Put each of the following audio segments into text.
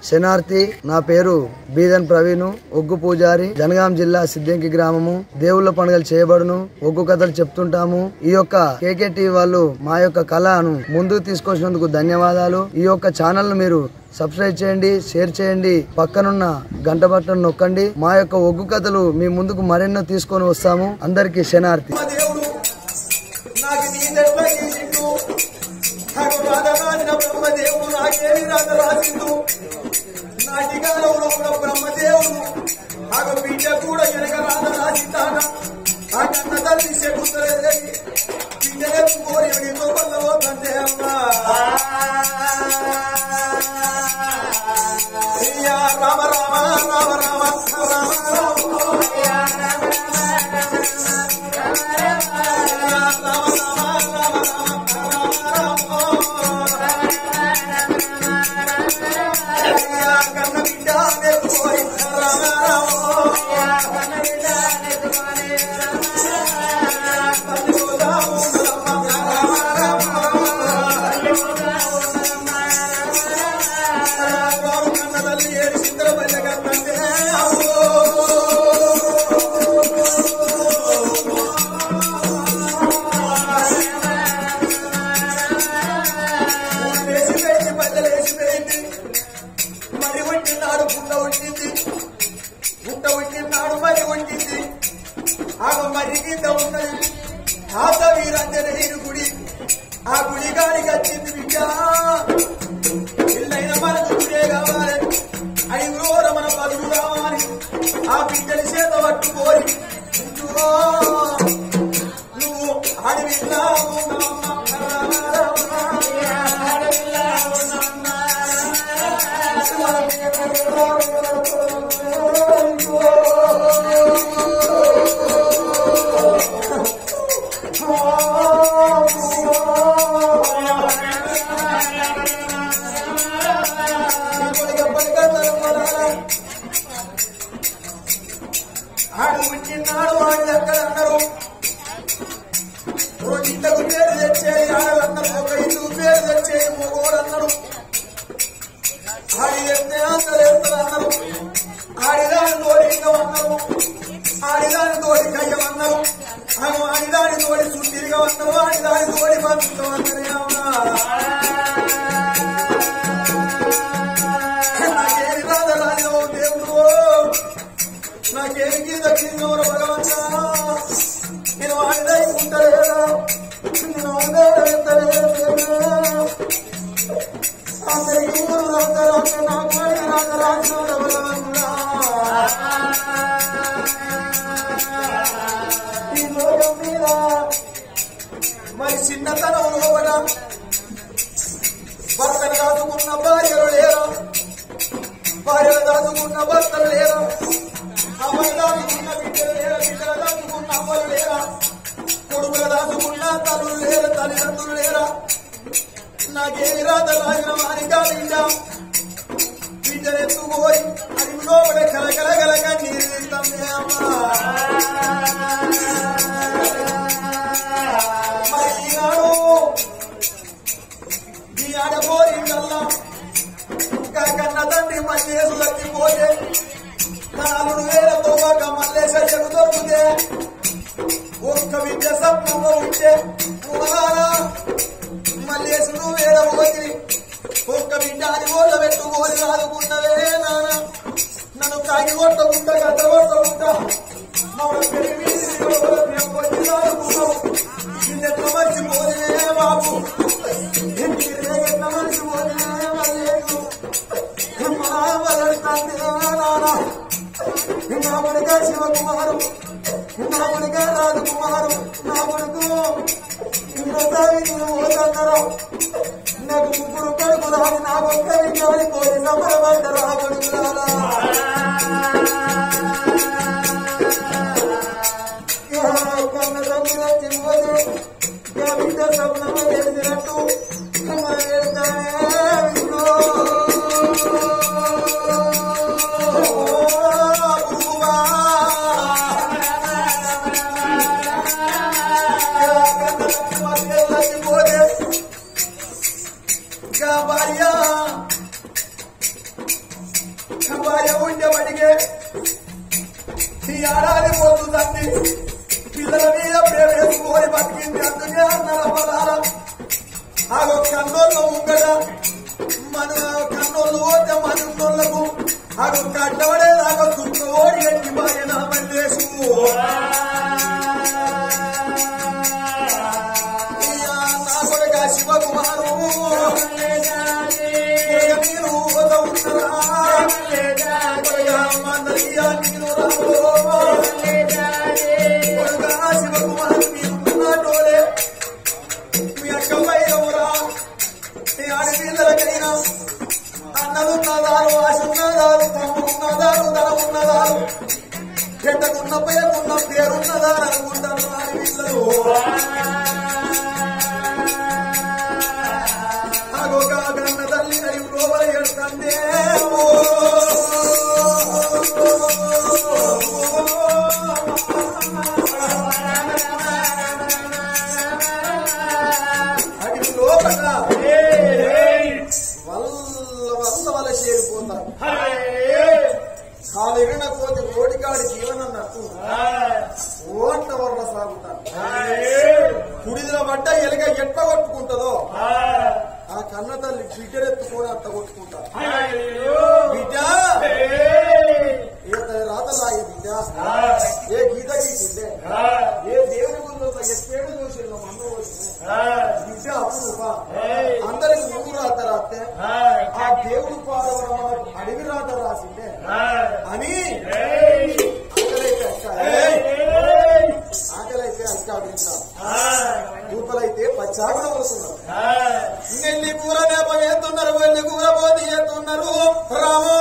శనార్థి నా పేరు బీదన్ ప్రవీణ్ ఒగ్గు పూజారి జనగాం జిల్లా సిద్దంకి గ్రామము దేవుళ్ళ పండుగలు చేయబడును ఒగ్గు కథలు చెప్తుంటాము ఈ యొక్క కేకే వాళ్ళు మా యొక్క కళను ముందుకు తీసుకొచ్చినందుకు ధన్యవాదాలు ఈ యొక్క ఛానల్ ను మీరు సబ్స్క్రైబ్ చేయండి షేర్ చేయండి పక్కనున్న గంట బట్టను నొక్కండి మా యొక్క ఒగ్గు కథలు మీ ముందుకు మరెన్నో తీసుకొని వస్తాము అందరికీ శనార్థి దేవుడు నాకు నీదెట్లా గీసిండు నాకు రాధరాజన బ్రహ్మదేవుడు నాకేమి రాధ రాసిండు నాటి కాలంలో కూడా బ్రహ్మదేవుడు నాకు బిడ్డ కూడా వెనక రాధ రాసిందాట ఆ కన్న తల్లి చెబుతలేదే బిడ్డలకు కోరి నీతో వల్ల తండ్రి అమ్మా అయ్యా రామ రామ రామ రామ రామ కన్న బిడ్డ నేర్చుకోయి రామ కన్న తల్లి ఏడు సిందర బల్ల కన్నంటే వేసిపోయింది బద్దలు వేసిపోయింది మరి వంటినాడు గుండ వంటింది గుండ వంటినాడు మరి వంటింది ఆమె మరి కింద ఉన్నది ఆత వీరంజనేయుడు గుడి ఆ గుడి గానికి వచ్చింది బిడ్డ ఇల్లైన మనకు గుడే కావాలి ఐదు రోజుల మన బతుకు కావాలి ఆ బిడ్డని చేత పట్టుకోరి ఇదిగో, నువ్వు అడవిలా ఆడు పుట్టినాడు వాడు ఎక్కడ అన్నారు రోజు ఇంతకు పేరు తెచ్చేది ఆడలన్నారు ఒక ఇంటికి పేరు తెచ్చేది మగోడు అన్నారు ఆడి ఎత్తే అందరు ఎత్తారు అన్నారు ఆడిదాని తోడి ఇంకం అన్నారు ఆడిదాని తోడి కయ్యం అన్నారు ఆమె ఆడిదాని తోడి సుట్టిరిగా అన్నారు ఆడిదాని తోడి పంపించం అన్నారు నాకేది రాదని ఓ దేవుడు నాకేమి గీత కిందవర భగవంతా నేను వాడిదై ఉంటలేదా నేను వాడిదైతలేదా అందరికీ ఊరు అందరూ నా కోడి రాక రాసిన భగవంతుడా ఈ లోకం మీద మరి చిన్నతనం లోపల భర్తను దాచుకున్న భార్యలు లేరా భార్యలు దాచుకున్న భర్తలు లేరా అమ్మలు దాచుకున్న బిడ్డలు లేరా బిడ్డలు దాచుకున్న అమ్మలు లేరా కొడుకులు దాచుకున్న తల్లులు లేరా తల్లిదండ్రులు లేరా నాకేమి రాత రాసిన వారిగా బిడ్డ బిడ్డలు ఎత్తుకోయి అడిగిలో కూడా కలకల కలక నీరు తీస్తామే అమ్మా మరి ఈనాడు ఈ ఆడపోరిందల్లా ఇంకా కన్న తండ్రి మల్లేసు తగ్గిపోతే నాలుగు వేల తోక మల్లేస చెబుతోందే ఒక్క విద్య సప్నంలో ఉంటే కుమారా మల్లేసును వేల పోయి ఒక్క బిడ్డ అని ఓళ్ళ పెట్టుకోని రాదుకున్నవే నాన్న నన్ను కాగి కొట్టకుండా గత కొట్టకుండా మౌన పెరిగి పొచ్చి రాదుకున్నావు నిన్నెట్ల మర్చిపోయినే బాబు ఎన్నిరే ఎట్ల మర్చిపోయినే మల్లేసు నా కొడుక శివకుమారు నా కొడుక రాజకుమారు నా కొడుకు ఇంకోసారి నేను పోతాను నాకు ముగ్గురు కొడుకు రాని నా ఒక్క విజయాన్ని కోరి సమరపడ్డ రా కొడుకులారా కన్న తమ్ముడు వచ్చిపోతే బిడ్డ స్వప్నం తెలిసినట్టు మన వెళ్తానే విష్ణు భార్య భార్య ఉండేవాడికే ఈ ఏడాది పోతుందండి పిల్లల మీద ప్రేమ వేసుకోని బతికింది అందుకే అన్నారు అమ్మలాల ఆ కన్నోళ్ళ ముంగట మన కన్నోళ్ళు పోతే మనున్నోళ్లకు ఆ కట్టబడే దాకా దుఃఖ ఓడి ఎట్టి భార్య నా మల్లేసు అయ్యా, నా కొడుక శివకుమారు కొడుక మీరు పోత ఉన్నారా కొడుక మందయ్యా మీరు రాము కొడుక శివకుమారు మీరు ఉన్నటోలే మీ అక్క పైరవురా మీ ఆడపిల్లలకైనా అన్నలున్నదారు ఆశ ఉన్నదారు తమ్ముడు ఉన్నదారు ధనం ఉన్నదారు చెట్టకున్న పేరున్న పేరున్నదారు అనుకుంటారు ఆడపిల్లలు అగోగా కన్న తల్లి నడి లోపల ఎడుతందే అది లోపల వల్ల వల్ల వల్ల చేరిపోతారు కాలిరిన కోతి రోడికాడి జీవనన్నట్టు ఓట్ల వల్ల సాగుతారు కుడిదిన పడ్డ ఎలుగ ఎట్ట కొట్టుకుంటుందో ఆ కన్న తల్లి బిడ్డరెత్తుకొని అంత కొట్టుకుంటారు బిడ్డ ఏ రాతలాగే బిడ్డ ఏ గీత గీసిందే ఏ దేవుని ముందు ఎప్పేడు చూసిందో మమ్మ బిడ్డ అప్పుడు అందరికి నువ్వు రాత రాస్తే ఆ దేవుడు పాడవడం మనకు అడవి రాత రాసిందే అని ఆకలైతే అక్క ఆకలైతే అక్క అడిగినారు దూపలైతే పచ్చాకులు వస్తున్నారు నెల్లి కూర నేప వేస్తున్నారు వెళ్ళి కూర పోతి చేస్తున్నారు రామో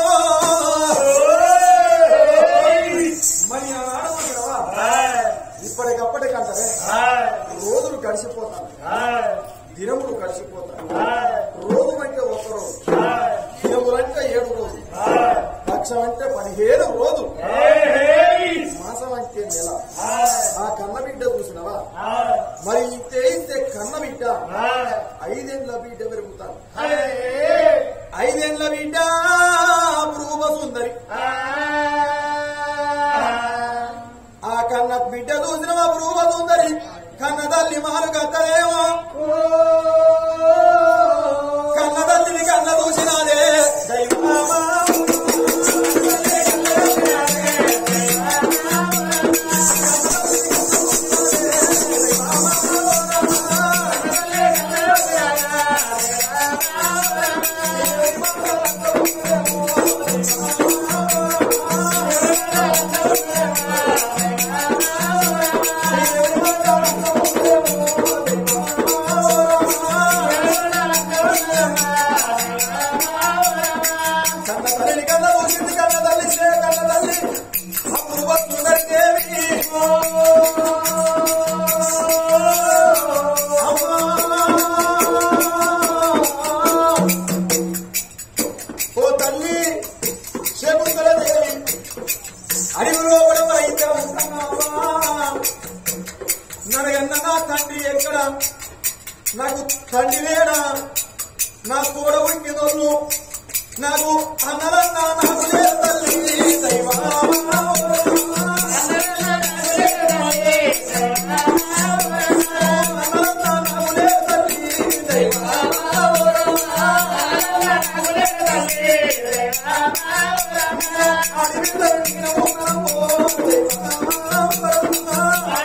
మరి ఆడమంటావా ఇప్పటికప్పటికంటారే రోజులు గడిచిపోతాను దినములు గడిచిపోతాను రోజు అంటే ఒక్క రోజు దినములంటే ఏడు రోజులు లక్షం అంటే పదిహేను రోజులు మాసం అంటే నెల ఆ కన్న బిడ్డ చూసినవా మరి ఇంతే ఇంతే కన్న బిడ్డ ఐదేండ్ల బిడ్డ పెరుగుతాను ఐదేండ్ల బిడ్డ రూప సుందరి ఆ కన్న బిడ్డ చూసినవా రూప సుందరి కన్న తల్లి మారు కత్తలేమో కన్న తల్లిని కన్న చూసినాదే దైవమా కన్న తల్లి కన్న చూసింది కన్న తల్లి చే కన్న తల్లి అప్పుడు వస్తుందంటేమి ఓ తల్లి శకుంతల దేవి అడవిలో కూడా అయితే ఉంటున్నావా నడగన్న నా తండ్రి ఎక్కడ నాకు తండ్రి లేడా నా తోడ ఉండినోళ్ళు నాకు అన్నలన్నా నాకు లేదు తల్లి దైవమా. అన్నలన్నా నాకు లేదు తల్లి దైవమా. అడవిలో ఉండిన ఉన్నామో దైవమా.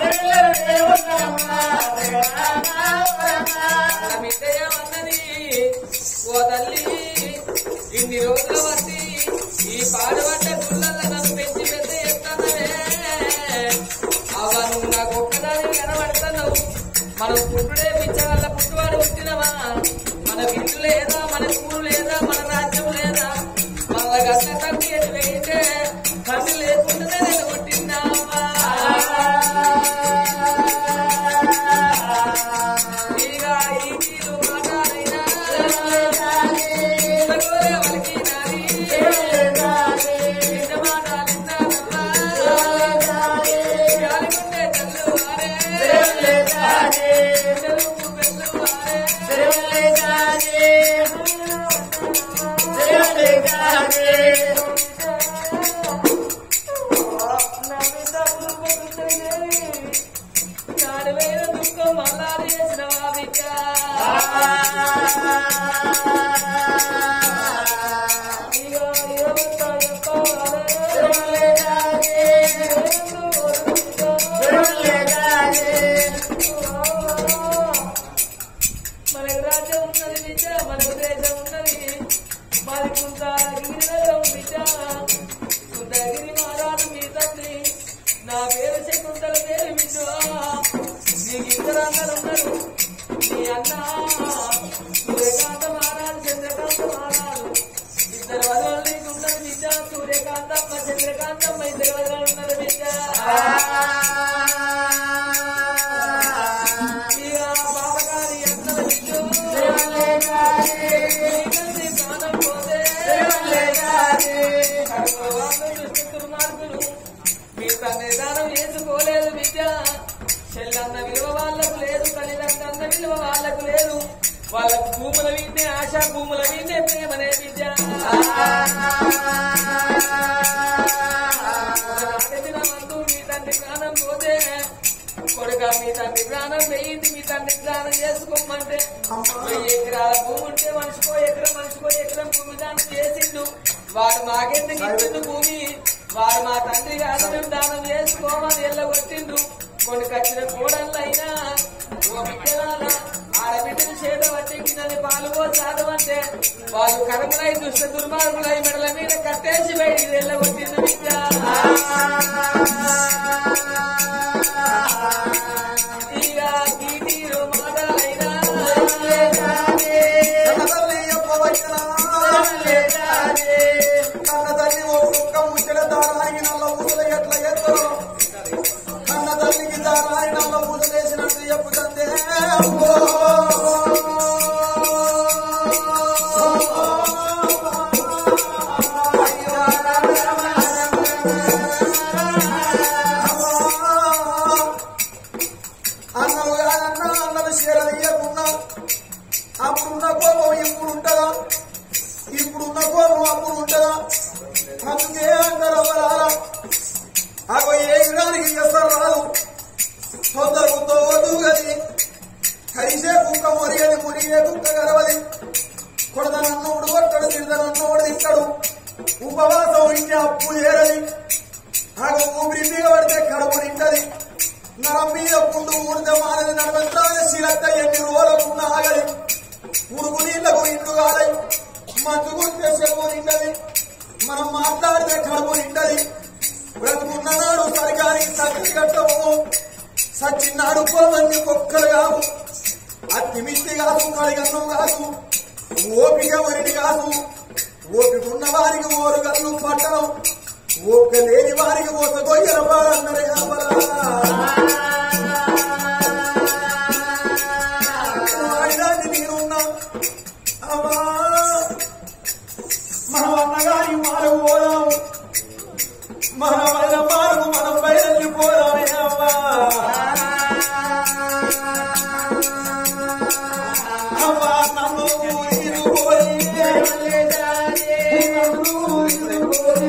బిడ్డయమన్నది ఓ తల్లి ఇన్ని రోజుల బట్టి ఈ పాడుబడ్డ గుళ్ళల్లో నన్ను పెంచి పెద్ద ఎత్తన్నవే అవ నువ్వు నాకు ఒక్కదాని కనబడుతున్నావు మనం పుట్టుడే పిచ్చ వల్ల పుట్టువాడు పుట్టినవా మన ఇల్లు లేదా మన ఊరు లేదా మన రాజ్యం లేదా మన గట్ల తండ్రి ఎటు వెయితే తండ్రి లేకుండానే నేను పుట్టినావా ఇక ఈ కీలు మాటాలైనా ఇళ్ళగోలే వలికినాది. కాంతమ్మ ఇద్దరు వదిలాలు ఉన్నారు బిడ్డ ఇక బాబగారి అన్నల బిడ్డు నీకంటే ప్రాణం పోతే కడుపులో వాళ్ళు దుష్ట దుర్మార్గులు మీ తండ్రి దానం చేసుకోలేదు బిడ్డ చెల్లన్న విలువ వాళ్ళకు లేదు తల్లిదండ్రుల విలువ వాళ్ళకు లేదు వాళ్ళకు భూముల విన్నే ఆశా భూముల విన్నే ప్రేమనే బిడ్డ నాటిన మందు మీ తండ్రి ప్రాణం పోతే కొడుక మీ తండ్రి ప్రాణం వేయింది మీ తండ్రి ప్రాణం చేసుకోమంటే వెయ్యి ఎకరాల భూమి ఉంటే మనిషికో ఎకరం మనిషికో ఎకరం భూమి దానం చేసిండు వాడు మాకెందుకు ఇచ్చిండు భూమి వాడు మా తండ్రి కాదు మేము దానం చేసుకోమని ఎల్లగొట్టిండు కొన్ని కచ్చిన కోడళ్ళైనా ఓ బిడ్డలారా ఆడబిడ్డలు చేత పట్టిందని పాలు పోసాదమంటే వాళ్ళు కర్మలై దుష్ట దుర్మార్గులై మెడల మీద కట్టేసి బయటికి వెళ్ళగొట్టిండు బిడ్డ ఇక గీటీరు మాటలైనా కన్న తల్లి చెప్పవచ్చునా? కన్న తల్లి ఓ కుక్క ముచ్చట దారానికి నల్ల పూసలు ఎట్లా ఎత్తారో కన్న తల్లికి దారాని నల్ల పూసలేసినట్టు చెప్పుతందే అమ్మో. అన్నవు కాదన్నా అన్నలు చేరదీయకున్నా అప్పుడున్న కోపం ఇప్పుడు ఉంటుందా ఇప్పుడున్న కోపం అప్పుడు ఉంటుందా అందుకే అంటారు అవరాలా అగో ఏ యుగానికి చేస్తారు రాదు తొందరకు తోవదు గది కరిసే కుక్క మొరియది మునిగే కుక్క గరవది కొడదనన్నోడు కొట్టడు తిడదనన్నోడు తిట్టడు ఉపవాసం ఇంటి అప్పు చేరది ఆగో ఊపిరి మీద పడితే కడుపు నిండది నరం మీద పుండు ఊడితే మానది నడవంతాల శిలక్క ఎన్ని రోజులకు ఆగలి ఉడుకు నీళ్లకు ఇండు కాలై మంచుకుంటే చెవు నిండది మనం మాట్లాడితే కడుపు నిండది బ్రతుకున్ననాడు సరిగాని సగలి కట్టవు సచ్చిన్నాడు మంది కుక్కలు కావు అత్తిమిత్తి కాదు కడిగన్నం కాదు ఓపిక వరిని కాదు ఓపిక ఉన్న వారికి ఓరు కళ్ళు పట్టడం ఓపిక లేని వారికి ఓత గొయ్యల బారన్నరే వాడిదాన్ని నేనున్నా అమ్మా మనం అన్నగారి మారకు పోదాం మన వల్ల మారకు మనం బయలుపోదామే అమ్మా అమ్మా నన్ను ఇరుగోరి నన్ను ఇరుగోరి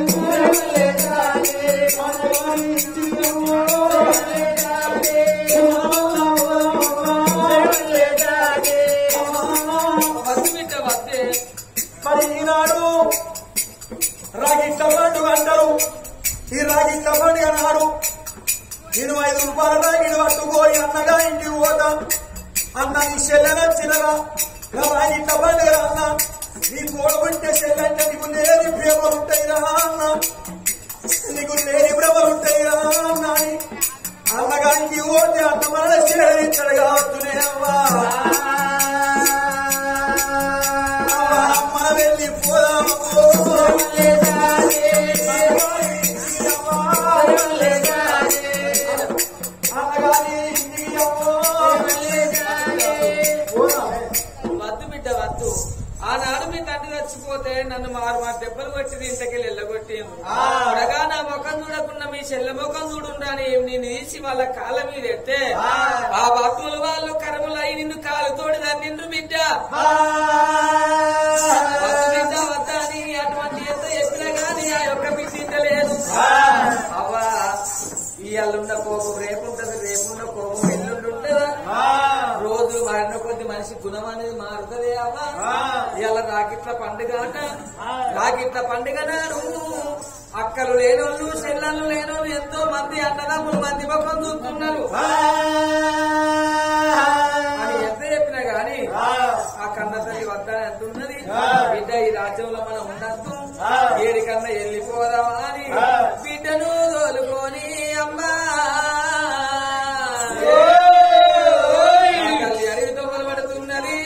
వద్దు బిడ్డ వద్దే మరి ఈనాడు రాగిట్ట పండుగ అంటారు ఈ రాగిట్ట పండుగ నాడు నేను ఐదు రూపాయల రాగిడు పట్టుకోని అన్నగా ఇంటికి పోతా అన్న నీ చెల్లెనచ్చినరా రాగిట్ట పండుగ అన్న నీ తోడుకుంటే చెల్లంటే నీకు లేని ప్రేమలు ఉంటాయిరా అన్న నీకు లేని ప్రేమలు ఉంటాయిరా అన్న అని అన్నగా ఇంటికి పోతే అన్న మన చేరించడు కావచ్చునే అమ్మా మన వెళ్ళి పోదాము వద్దు బిడ్డ వద్దు ఆనాడు మీ తండ్రి చచ్చిపోతే నన్ను మారు మా దెబ్బలు కొట్టి ఇంతకెళ్ళి వెళ్ళగొట్టిండు త్వరగా నా ముఖం చూడకుండా మీ చెల్లె ముఖం చూడుండని నేను తీసి వాళ్ళ కాళ్ళ మీద ఎత్తే ఆ భక్తులు వాళ్ళు కర్మలు అయి నిన్ను కాలుతోడి నిన్ను బిడ్డ వద్దు బిడ్డ వద్దా అని అటువంటి ఎంత చెప్పినా గాని ఆ యొక్క బిడ్డ లేదు అవ్వా ఇవాళున్న కోపం రేపుంటది రేపున్న కోపం ఎల్లుండి ఉంటుందా రోజు మారిన కొద్ది మనిషి గుణం అనేది మారుతుంది అవ్వా ఇవాళ రాకిట్ల పండుగ అట రాకిట్ల పండుగ నాడు అక్కలు లేనోళ్ళు చెల్లెళ్ళు లేనోళ్ళు ఎంతో మంది అన్నదమ్ములు మంది ముఖం చూస్తున్నారు అని ఎంత చెప్పినా గాని ఆ కన్న తల్లి వద్ద అంటున్నది బిడ్డ ఈ రాజ్యంలో మనం ఉండద్దు ఏడికన్నా వెళ్ళిపోదామా అని బిడ్డను తోలుకొని అమ్మా తల్లి అడవితో మొదలుపడుతున్నది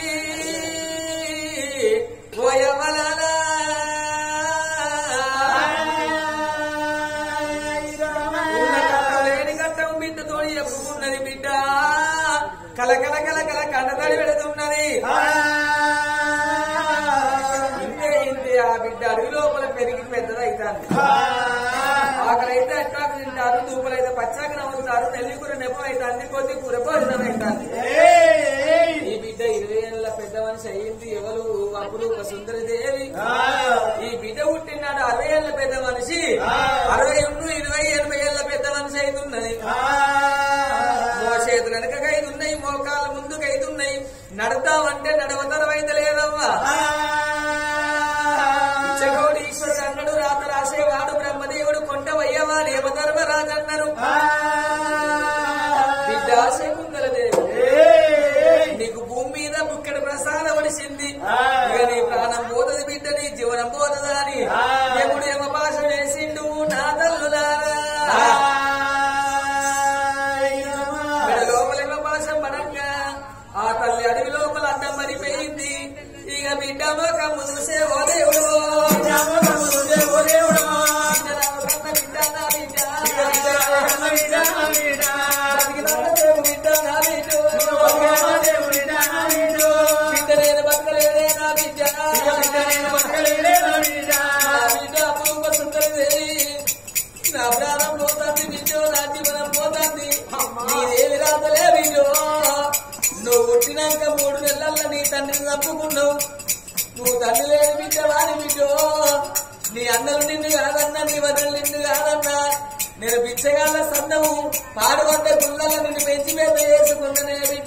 ఓయమ్మలారా కలకల కలకల కండతడి పెడుతున్నది ఇంతే ఇంతే ఆ బిడ్డ అడవి లోపల పెరిగి పెద్దదైతాంది ఆకలైతే అట్టాకు తింటారు దూపలైతే పచ్చాక నవ్వుతారు నెల్లి కూర నెపం అవుతుంది కొద్ది కూర భోజనం అవుతుంది ఈ బిడ్డ ఇరవై ఏళ్ళ పెద్ద మనిషి అయింది ఎవరు అప్పుడు ఒక సుందరి దేవి ఈ బిడ్డ పుట్టినాడు అరవై ఏళ్ళ పెద్ద మనిషి అరవై ఉండు ఇరవై ఎనభై ఏళ్ళ పెద్ద మనిషి అవుతున్నది మో చేతులు వెనక ఐదున్నాయి మోకాళ్ళ ముందుకు ఐదున్నాయి నడతామంటే నడవతరం అయితే లేదమ్మా ఇచ్చగోడు ఈశ్వరుడు అన్నాడు రాత రాసేవాడు బ్రహ్మదేవుడు కొంట వయ్యవాడు యమధర్మరాజు అన్నారు బిడ్డ శకుంతల దేవి నీకు భూమి మీద బుక్కడి ప్రసాదం వడిసింది ఇక నీ ప్రాణం పోతది బిడ్డ నీ జీవనం పోతదా అని ఎప్పుడు యమ భాష వేసిండు నా తల్లులారా మెడ లోపల యమ భాష పడంగా ఆ తల్లి అడవి లోపల అన్నం మరిపోయింది ఇక బిడ్డ మొక్కము చూసే ఓ దేవుడు బిడ్డ నా కన్న బిడ్డ నా బిడ్డ బతికినాడు దేవుడు బిడ్డ నా బిడ్డ బిడ్డ నేను బతకలేదే నా బిడ్డ నా బిడ్డ అపూర్వ సుందరిదేవి. నా ప్రాణం పోతుంది బిడ్డో నా జీవనం పోతుంది నీదేమి రాతలే బిడ్డో నువ్వు పుట్టినాక మూడు నెలల్లో నీ తండ్రిని చంపుకున్నావు నువ్వు తండ్రి లేని బిడ్డ వాని బిడ్డో నీ అన్నలు నిన్ను కాదన్నా నీ వదలు నిన్ను కాదన్నా నేను బిచ్చగాళ్ళ సన్నము పాడుపడ్డ గుళ్ళల్లో నిన్ను పెంచి పెద్ద చేసుకున్ననే బిడ్డ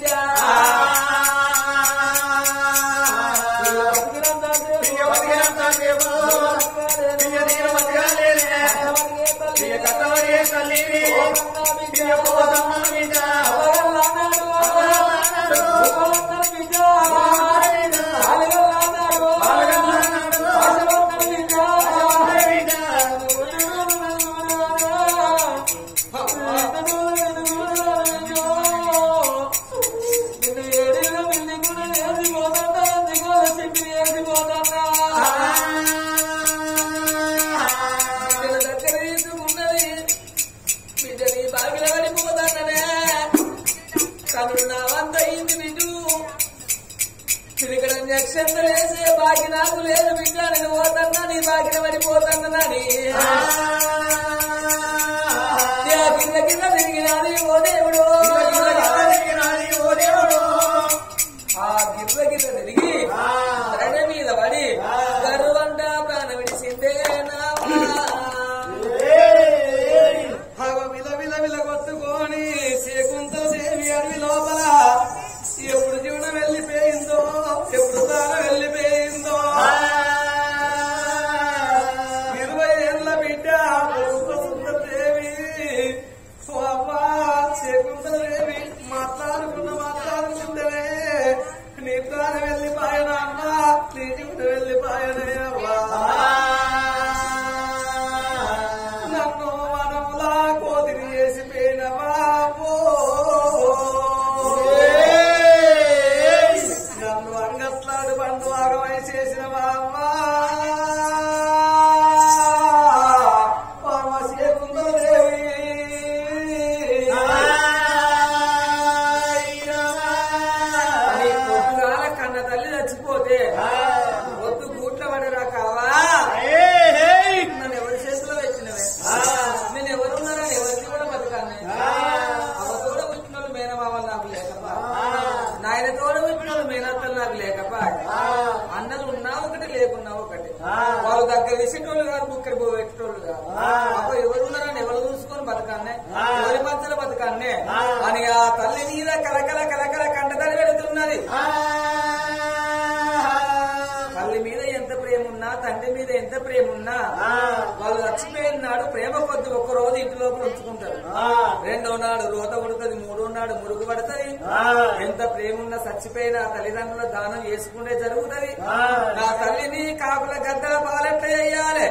బిడ్డల దగ్గర తీసుకున్నది బిడ్డని బాగిల పడిపోతాననే కనుడు నా వంద అయింది బిడ్డు తిరిగడం నక్షత్రలేసే బాకి నాకు లేదు బిడ్డ నేను పోతన్నా నీ బాగిన పడిపోతానని కింద కింద తిరిగినది ఓ దేవుడు ఆ గిర్ర గిర్ర తిరిగి ధరణ మీద పడి గర్వంట ప్రాణ విడిసిందే హగ విల విల విల కొట్టుకొని శకుంతల దేవి అడవి లోపల ఎప్పుడు జీవనం వెళ్ళిపోయిందో ఎప్పుడు తాను వెళ్ళిపోయిందో ఇరవై ఏళ్ళ బిడ్డ సుందర దేవి ఓ అమ్మా శకుంతల దేవి మాట్లాడుకున్న మాట్లాడుకుంటేనే నీ ప్రాణం వెళ్ళిపోయిన అమ్మ నీ జీవితం వెళ్ళిపోయినే అవ్వా నన్ను మనములా కోదిరి చేసి పోయినవా నన్ను అంగట్లాడు బండు ఆగమై చేసినవా అమ్మా పరమశేకుందేవి అని పొద్దుగాల కన్న తల్లి చచ్చిపోతే పొద్దు గూట్ల పడరా కావా నన్ను ఎవరి చేతిలో పెట్టినవే నేను ఎవరున్నారని ఎవరికి కూడా బతకాన్ని అవతో కూడా పుట్టిన వాళ్ళు మేనమామలు నాకు లేకపా నాయన తోడ పుట్టిన వాళ్ళు మేనత్తలు నాకు లేకపా అన్నలు ఉన్నా ఒకటి లేకున్నా ఒకటి వాళ్ళు దగ్గర వేసేటోళ్ళు కాదు బుక్కడి పోయేటోళ్ళు కాదు అప్ప ఎవరున్నారని ఎవరు చూసుకొని బతకాన్నే ఎవరి మధ్యలో బతకాన్నే అని ఆ తల్లి మీద కలకల కలకల కంటతడి పెడుతున్నది తల్లి మీద ఎంత ప్రేమ ఉన్నా తండ్రి మీద ఎంత ప్రేమ ఉన్నా వాళ్ళు చచ్చిపోయిన నాడు ప్రేమ కొద్ది ఒక్క రోజు ఇంటి లోపల ఉంచుకుంటారు రెండో నాడు రోత కొడుతుంది మూడో నాడు మురుగు పడుతుంది ఎంత ప్రేమ ఉన్నా చచ్చిపోయిన ఆ తల్లిదండ్రుల దానం చేసుకుంటే జరుగుతుంది నా తల్లిని కాకుల గద్దల పాలెట్ల చేయాలి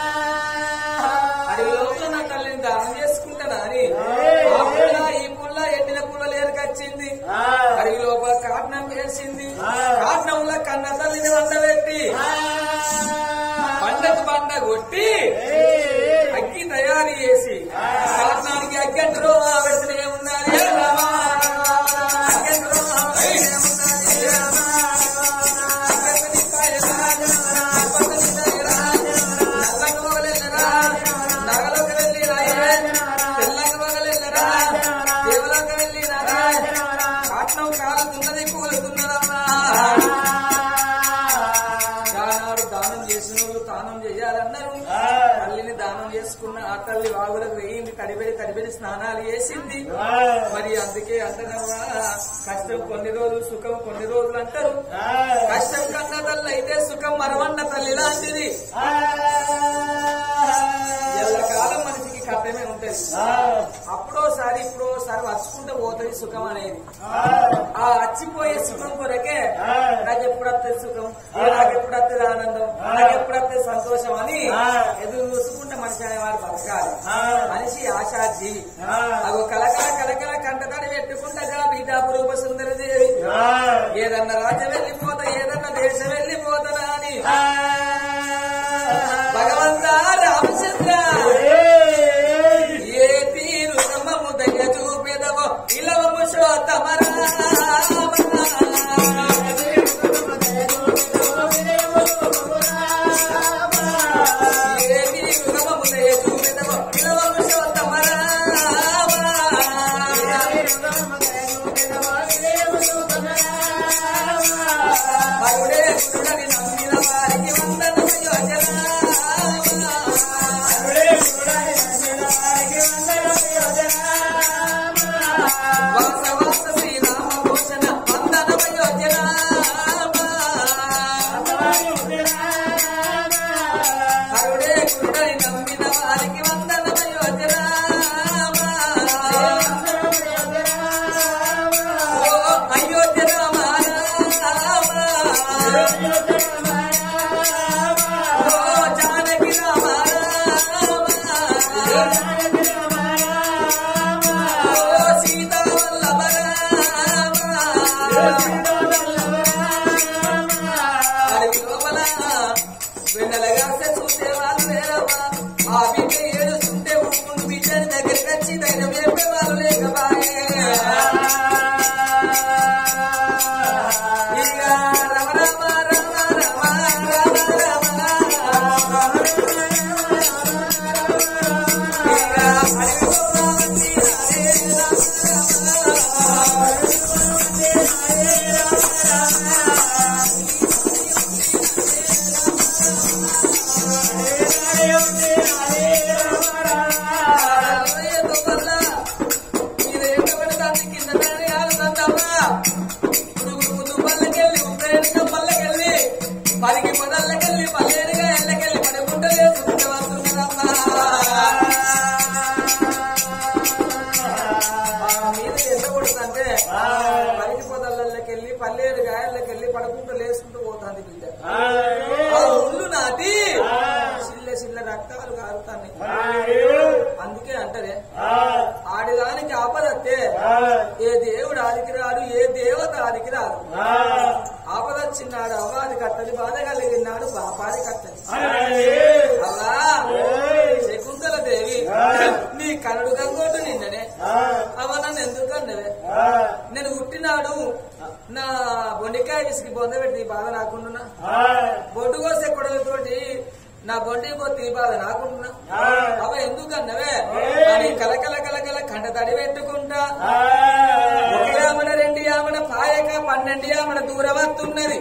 అడవి లోపల నా తల్లిని దానం చేసుకుంటానా అని ఆ పుల్ల ఈ పుల్ల ఎండిన పుల్ల లేరుకొచ్చింది అడవి లోపల కాట్నం వేసింది కాట్నంలో కన్న తల్లిని వండబెట్టి పండకు పండ కొట్టి అగ్గి తయారు చేసి కాట్నానికి అగ్గంటలో పెడితే ఉన్నది అగ్గంటలో అన్నారు తల్లిని దానం చేసుకున్న ఆ తల్లి వాగులకు వేయింది కడిబెడి కడిబెడి స్నానాలు చేసింది మరి అందుకే అంటున్నావా కష్టం కొన్ని రోజులు సుఖం కొన్ని రోజులు అంటారు కష్టం కన్న తల్లి అయితే సుఖం మరవన్న తల్లి లాంటిది ఎల్లకాలం మనిషికి కట్టమే ఉంటది అప్పుడోసారి ఇప్పుడోసారి వచ్చుకుంటే పోతుంది సుఖం అనేది ఆ అచ్చిపోయే సుఖం కొరకే నాకు ఎప్పుడు వస్తుంది సుఖం నాకు ఎప్పుడు వస్తుంది ఆనందం నాకు ఎప్పుడు వస్తుంది సంతోషం అని ఎదురు చూసుకుంటే మనిషి అనేవాడు బతకాలి మనిషి ఆశాజీవి అగో కలకల కలకల కంటతడి పెట్టుకుంటగా బీజాపు రూప సుందరి దేవి ఏదన్నా రాజ్యం వెళ్ళిపోతా ఏదన్నా దేశం వెళ్ళిపోతానా అని భగవంత రామచంద్ర ఏ తీరు సమము దయ చూపెదవో ఇలవము శోతమరా ఏ తీరు సమము దయ చూపెదవో ఇలవము శోతమరా మరుడే గురుడని నమ్మిన వారికి వందనము యోజన వాస వాస శ్రీరామ భూషణ వందనము యోజన హరుడే గురుడని నమ్మిన వారికి వందనము యోజన ఓ అయోధ్య రామ రామ ఓ జానకి రామ రామ ఓ సీతా వల్లభ రామ అడవి లోపల వెన్నెలగా చూసే వాళ్ళు లేరమ్మా ఆ బిడ్డ ఏడుస్తుంటే ఉట్టుకుంటూ బిడ్డని దగ్గరికి వచ్చి ధైర్యం చెప్పే వాళ్ళు లేకబాయే ఇక రమ రమ రమ రమ రమ రమ ఇక అడవి లోపల వచ్చి రాలే పలికి పొదల్లకెళ్ళి పల్లేరుగా ఎండకెళ్ళి పడుకుంటూ లేచుకుంటూ వస్తున్నదమ్మా ఆ మీద ఎంత కొడుతుందంటే పలికి పొదల్లకెళ్ళి పల్లేరు గాయల్లకెళ్ళి పడుకుంటూ లేచుకుంటూ పోతుంది బిడ్డ ఆ ముళ్ళు నాటి చిల్ల చిల్ల రక్తాలు కారుతాయి అందుకే అంటదే ఆడిదానికి ఆపదత్తే ఏ దేవుడు ఆదికి రాడు ఏ దేవత ఆదికి రాదు ఆపదొచ్చినాడు అవ్వాది కట్టది బాధ కలిగినాడు పాపాది కట్టది అవ్వా శకుంతల దేవి నీ కనుడు గంగోటు నిన్ననే అవ్వ నన్ను ఎందుకు అన్నవే నేను పుట్టినాడు నా బొండికాయ విసికి బొందబెట్టి నీ బాధ రాకుండా బొడ్డు కోసే కొడలతోటి నా బొండి పోతే ఈ బాధ రాకుండా అవ ఎందుకు అన్నవే అని కలకల కలకల కంట తడి పెట్టుకుంటా ఒక యామన రెండు యామన పాయక పన్నెండు యామన దూరం వస్తున్నది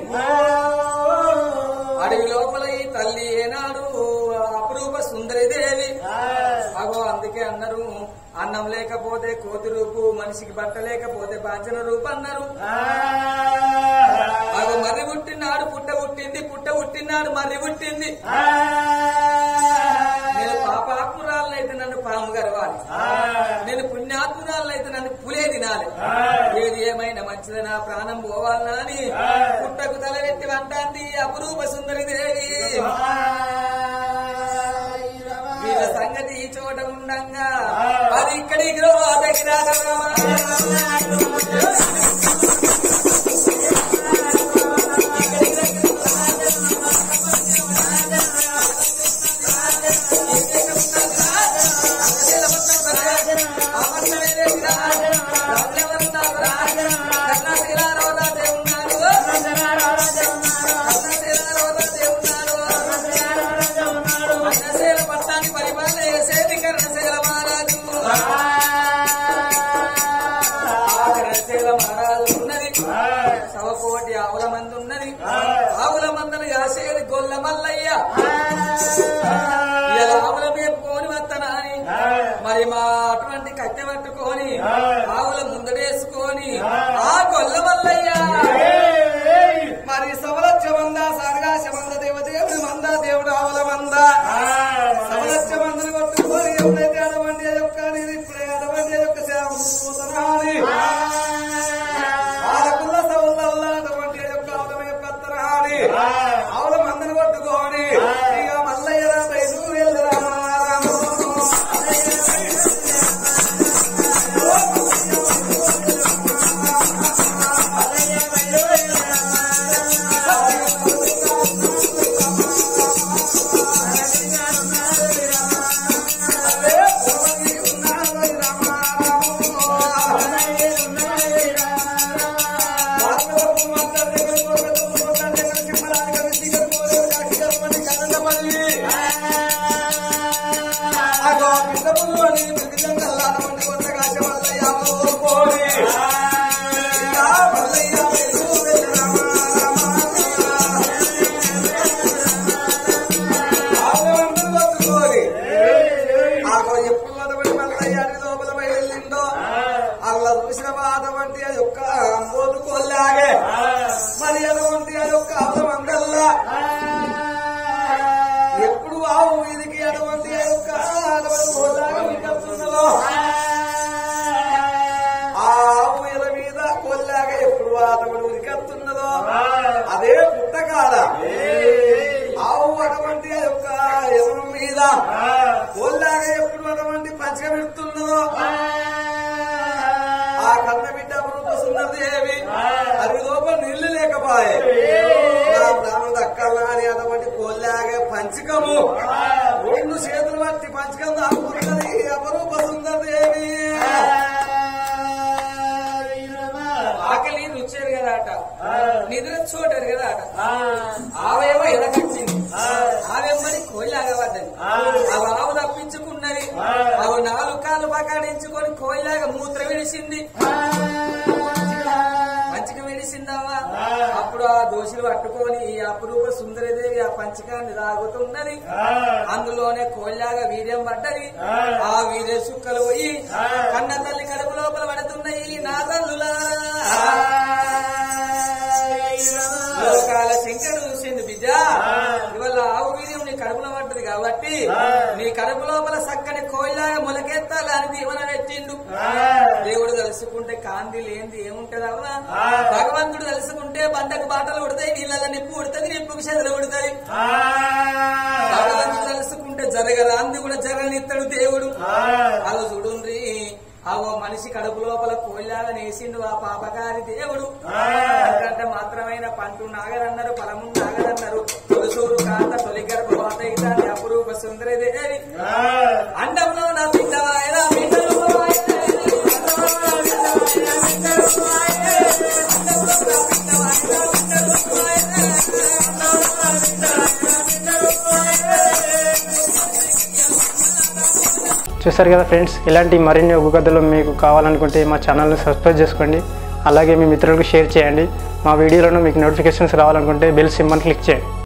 అడవి లోపల ఈ తల్లి ఏనాడు అపురూప సుందరి దేవి అగో అందుకే అన్నారు అన్నం లేకపోతే కోతి రూపు మనిషికి బట్ట లేకపోతే బాంచన రూపు అన్నారు అగో మర్రి పుట్టినాడు పుట్ట పుట్టింది పుట్ట పుట్టినాడు మర్రి పుట్టింది నేను పాపాత్మురాలనైతే నన్ను పాము గరవాలి నేను పుణ్యాత్మురాలనైతే నన్ను పులే తినాలి ఏది ఏమైనా మంచిది నా ప్రాణం పోవాలనా అని పుట్టకు తలవెట్టి వంటాంది అపురూప సుందరి దేవి వీళ్ళ సంగతి ఈ చోట ఉండంగా అది ఇక్కడికి రో దగ్గర పట్టాన్ని పరిపాలన చేసేది కర్ణశైల మహారాజు ఆ కర్ణశైల మహారాజు ఉన్నది సవకోటి ఆవుల మంది ఉన్నది ఆవుల మందను యాసేది గొల్ల మల్లయ్య మరి మా అటువంటి కట్టె పట్టుకొని ఆవుల ముందడేసుకొని ఆ గొల్ల మల్లయ్య మరి సమలక్ష మంద సారగాశ మంద దేవదేవుడి మంద దేవుడు ఆవుల మంద సమలక్ష మందని పట్టుకొని ఎప్పుడైతే అడవండి యొక్క నేను ఇప్పుడే అడవండి యొక్క సేవ పోతున్నాని ఆడకుల్ల సౌలల్లా అటువంటి యొక్క ఆవుల యొక్క అత్తరాని ఆవుల మందని పట్టుకొని ఇక మల్లయ్య రా బయలు వెళ్ళరా రాము ఎప్పుడు అటువంటి మల్లయ్య లోపల బయలుదేరిందో అలా చూసిన బాధ వంటి అది ఒక్క అంబోలు కొల్లాగే మరి అటువంటి అది ఒక్క అవమందల్లా ఎప్పుడు ఆవు వీరికి అటువంటి అది ఒక్క అటువంటి కొల్లాగా వింటున్నదో ఆ ఆవు ఎల మీద కొల్లాగా ఎప్పుడు అటువంటి ఉరికత్తున్నదో అదే పుట్టకాడ ఆవు అటువంటి అది ఒక్క ఎరువు మీద కొల్లాగా ఎప్పుడు అటువంటి పంచక పెడుతున్నదో ఆ కన్న బిడ్డ సుందరదేవి అది లోపల నీళ్లు లేకపోయే నా ప్రాణం దక్కాలా అని అటువంటి కోల్లాగే పంచకము రెండు చేతులు పట్టి పంచకం దాక్కున్నది అపరూప సుందరదేవి ఆకలి రుచారు కదా అట నిద్ర చూడరు కదా అట ఆవేమో ఎదకొచ్చింది ఆవేమని కోయిలాగా పడ్డది అవి ఆవు తప్పించుకున్నది అవి నాలుగు కాళ్ళు పకాడించుకొని కోయిలాగా మూత్ర విడిసింది పంచకం విడిసిందమ్మా అప్పుడు ఆ దోషులు పట్టుకొని ఈ అపురూప సుందరదేవి ఆ పంచకాన్ని తాగుతున్నది అందులోనే కోళ్ళలాగా వీర్యం పడ్డది ఆ వీర్య సుక్కలు పోయి కన్న తల్లి కడుపు లోపల పడుతున్నాయి నా తల్లులా లోకాల శంకరుడు చూసింది బిడ్డ ఇవాళ ఆవు వీర్యం నీ కడుపులో పడ్డది కాబట్టి నీ కడుపు లోపల చక్కని కోయిలాగా మొలకెత్తాలి అని దీవన పెట్టిండు దేవుడు తలుసుకుంటే కాంతి లేనిది ఏముంటదవ్వా భగవంతుడు తలుసుకుంటే బండకు బాటలు ఉడతాయి నీళ్ళ నిప్పు ఉడుతుంది నిప్పుకు చెదలు ఉడుతుంది భగవంతుడు తలుసుకుంటే జరగరాంది కూడా జరగనిత్తడు దేవుడు అలా చూడుండ్రి అవో మనిషి కడుపు లోపల కోయిలాగా నేసిండు ఆ పాపగారి దేవుడు అంతంత మాత్రమైన పంటు నాగరన్నారు పలము నాగరన్నారు తొలిసూరు కాంత తొలి గర్భవాత ఇదాని అపురూప సుందరి దేవి అండంలో నా పిండవాయన పిండలు చూసారు కదా ఫ్రెండ్స్ ఇలాంటి మరిన్ని ఒగ్గు కథలు మీకు కావాలనుకుంటే మా ఛానల్ని సబ్స్క్రైబ్ చేసుకోండి అలాగే మీ మిత్రులకు షేర్ చేయండి మా వీడియోలను మీకు నోటిఫికేషన్స్ రావాలనుకుంటే బెల్ సింబల్ క్లిక్ చేయండి